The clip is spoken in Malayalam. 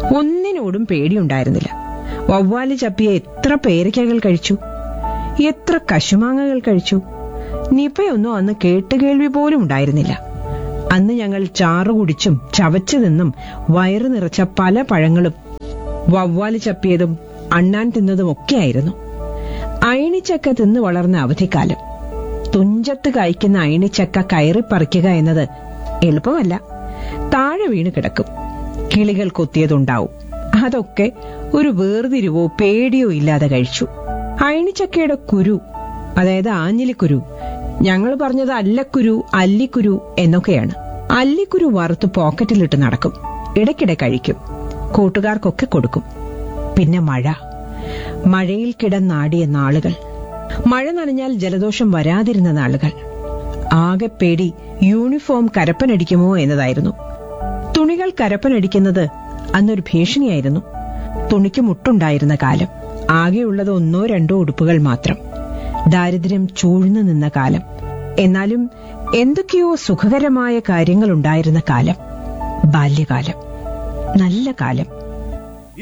ഒന്നിനോടും പേടിയുണ്ടായിരുന്നില്ല വവ്വാല് ചപ്പിയ എത്ര പേരയ്ക്കകൾ കഴിച്ചു എത്ര കശുമാങ്ങകൾ കഴിച്ചു നിപയൊന്നും അന്ന് കേട്ടുകേൾവി പോലും ഉണ്ടായിരുന്നില്ല അന്ന് ഞങ്ങൾ ചാറു കുടിച്ചും ചവച്ചു നിന്നും വയറു നിറച്ച പല പഴങ്ങളും വവ്വാല് ചപ്പിയതും അണ്ണാൻ തിന്നതും ഒക്കെയായിരുന്നു അയണിച്ചക്ക തിന്നു വളർന്ന അവധിക്കാലം തുഞ്ചത്ത് കായ്ക്കുന്ന അയണിച്ചക്ക കയറി പറിക്കുക എന്നത് എളുപ്പമല്ല താഴെ വീണ് കിടക്കും കിളികൾ കൊത്തിയതുണ്ടാവും അതൊക്കെ ഒരു വേർതിരിവോ പേടിയോ ഇല്ലാതെ കഴിച്ചു അയണിച്ചക്കയുടെ കുരു അതായത് ആഞ്ഞിലിക്കുരു ഞങ്ങൾ പറഞ്ഞത് അല്ലക്കുരു അല്ലിക്കുരു എന്നൊക്കെയാണ് അല്ലിക്കുരു വറുത്ത് പോക്കറ്റിലിട്ട് നടക്കും ഇടയ്ക്കിടെ കഴിക്കും കൂട്ടുകാർക്കൊക്കെ കൊടുക്കും പിന്നെ മഴ മഴയിൽ കിടന്നാടിയ നാളുകൾ മഴ നനഞ്ഞാൽ ജലദോഷം വരാതിരുന്ന നാളുകൾ ആകെ പേടി യൂണിഫോം കരപ്പനടിക്കുമോ എന്നതായിരുന്നു തുണികൾ കരപ്പനടിക്കുന്നത് അന്നൊരു ഭീഷണിയായിരുന്നു തുണിക്ക് മുട്ടുണ്ടായിരുന്ന കാലം ആകെയുള്ളത് ഒന്നോ രണ്ടോ ഉടുപ്പുകൾ മാത്രം ദാരിദ്ര്യം ചൂഴ്ന്നു നിന്ന കാലം എന്നാലും എന്തൊക്കെയോ സുഖകരമായ കാര്യങ്ങളുണ്ടായിരുന്ന കാലം ബാല്യകാലം നല്ല കാലം